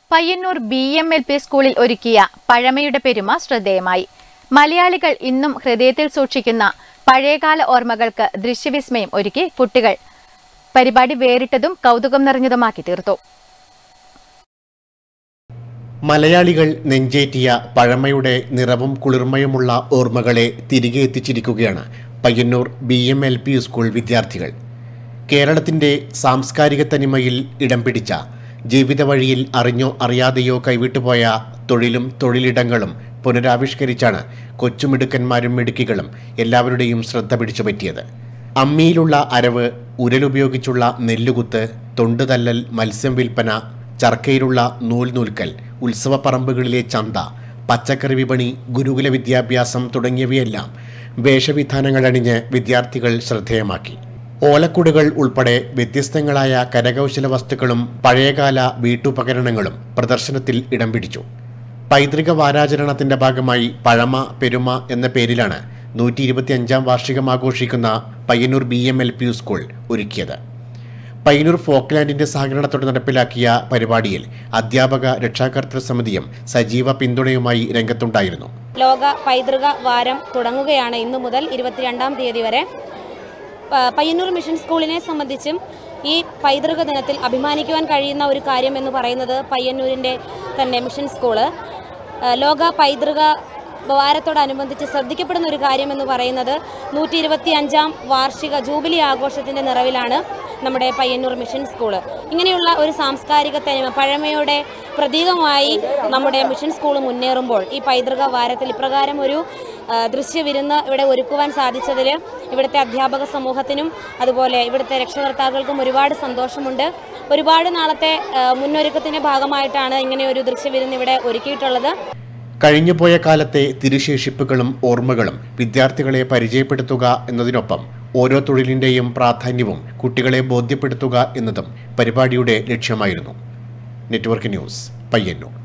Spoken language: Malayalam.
Payyanur B M L P സ്കൂളിൽ ഒരുക്കിയ പഴമയുടെ പെരുമ ശ്രദ്ധേയമായി മലയാളികൾ ഇന്നും ഹൃദയത്തിൽ സൂക്ഷിക്കുന്ന പഴയകാല ഓർമ്മകൾക്ക് ദൃശ്യവിസ്മയം ഒരുക്കി കുട്ടികൾ പരിപാടി വേറിട്ടതും കൗതുകം നിറഞ്ഞതുമാക്കി തീർത്തു മലയാളികൾ നെഞ്ചേറ്റിയ പഴമയുടെ നിറവും കുളിർമയുമുള്ള ഓർമ്മകളെ തിരികെ എത്തിച്ചിരിക്കുകയാണ് Payyannur B M L P school വിദ്യാർത്ഥികൾ കേരളത്തിൻ്റെ സാംസ്കാരിക തനിമയിൽ ഇടം പിടിച്ച ജീവിത വഴിയിൽ അറിഞ്ഞോ അറിയാതെയോ കൈവിട്ടുപോയ തൊഴിലും തൊഴിലിടങ്ങളും പുനരാവിഷ്കരിച്ചാണ് കൊച്ചുമിടുക്കന്മാരും മിടുക്കികളും എല്ലാവരുടെയും ശ്രദ്ധ പിടിച്ചു പറ്റിയത് അമ്മിയിലുള്ള അരവ് ഉരലുപയോഗിച്ചുള്ള നെല്ലുകുത്ത് തൊണ്ടുതല്ലൽ മത്സ്യം വിൽപ്പന ചർക്കയിലുള്ള നൂൽ നൂൽക്കൽ ഉത്സവപ്പറമ്പുകളിലെ ചന്ത പച്ചക്കറി വിപണി ഗുരുകുല വിദ്യാഭ്യാസം തുടങ്ങിയവയെല്ലാം വേഷവിധാനങ്ങൾ അണിഞ്ഞ് വിദ്യാർത്ഥികൾ ശ്രദ്ധേയമാക്കി ഓലക്കുടുകൾ ഉൾപ്പെടെ വ്യത്യസ്തങ്ങളായ കരകൗശല വസ്തുക്കളും പഴയകാല വീട്ടുപകരണങ്ങളും പ്രദർശനത്തിൽ ഇടം പിടിച്ചു പൈതൃക വാരാചരണത്തിന്റെ ഭാഗമായി പഴമ പെരുമ എന്ന പേരിലാണ് നൂറ്റി ഇരുപത്തിയഞ്ചാം വാർഷികം ആഘോഷിക്കുന്ന Payyannur B M L P school ഒരുക്കിയത് പയ്യന്നൂർ ഫോക്ലാൻഡിന്റെ സഹകരണത്തോടെ നടപ്പിലാക്കിയ പരിപാടിയിൽ അധ്യാപക രക്ഷാകർതൃ സമിതിയും സജീവ പിന്തുണയുമായി രംഗത്തുണ്ടായിരുന്നു ലോക പൈതൃക വാരം തുടങ്ങുകയാണ് ഇന്നു മുതൽ ഇരുപത്തിരണ്ടാം തീയതി വരെ പ- പയ്യന്നൂർ മിഷൻ സ്കൂളിനെ സംബന്ധിച്ചും ഈ പൈതൃക ദിനത്തിൽ അഭിമാനിക്കുവാൻ കഴിയുന്ന ഒരു കാര്യം എന്ന് പറയുന്നത് പയ്യന്നൂരിൻ്റെ തന്നെ മിഷൻ സ്കൂള് ആ, ലോക പൈതൃക വാരത്തോടനുബന്ധിച്ച് ശ്രദ്ധിക്കപ്പെടുന്ന ഒരു കാര്യം എന്ന് പറയുന്നത് നൂറ്റി ഇരുപത്തി അഞ്ചാം വാർഷിക ജൂബിലി ആഘോഷത്തിൻ്റെ നിറവിലാണ് നമ്മുടെ പയ്യന്നൂർ മിഷൻ സ്കൂള് ഇങ്ങനെയുള്ള ഒരു സാംസ്കാരിക തനിമ പഴമയുടെ പ്രതീകമായി നമ്മുടെ മിഷൻ സ്കൂൾ മുന്നേറുമ്പോൾ ഈ പൈതൃക വാരത്തിൽ ഇപ്രകാരം ഒരു ആ, ദൃശ്യവിരുന്ന് ഇവിടെ ഒരുക്കുവാൻ സാധിച്ചതിൽ ഇവിടുത്തെ അധ്യാപക സമൂഹത്തിനും അതുപോലെ ഇവിടുത്തെ രക്ഷകർത്താക്കൾക്കും ഒരുപാട് സന്തോഷമുണ്ട് ഒരുപാട് നാളത്തെ ആ, മുന്നൊരുക്കത്തിൻ്റെ ഭാഗമായിട്ടാണ് ഇങ്ങനെ ഒരു ദൃശ്യവിരുന്ന് ഇവിടെ ഒരുക്കിയിട്ടുള്ളത് കഴിഞ്ഞുപോയ കാലത്തെ തിരുശേഷിപ്പുകളും ഓർമ്മകളും വിദ്യാർത്ഥികളെ പരിചയപ്പെടുത്തുക എന്നതിനൊപ്പം ഓരോ തൊഴിലിൻ്റെയും പ്രാധാന്യവും കുട്ടികളെ ബോധ്യപ്പെടുത്തുക എന്നതും പരിപാടിയുടെ ലക്ഷ്യമായിരുന്നു നെറ്റ്വർക്ക് ന്യൂസ് പയ്യന്നൂർ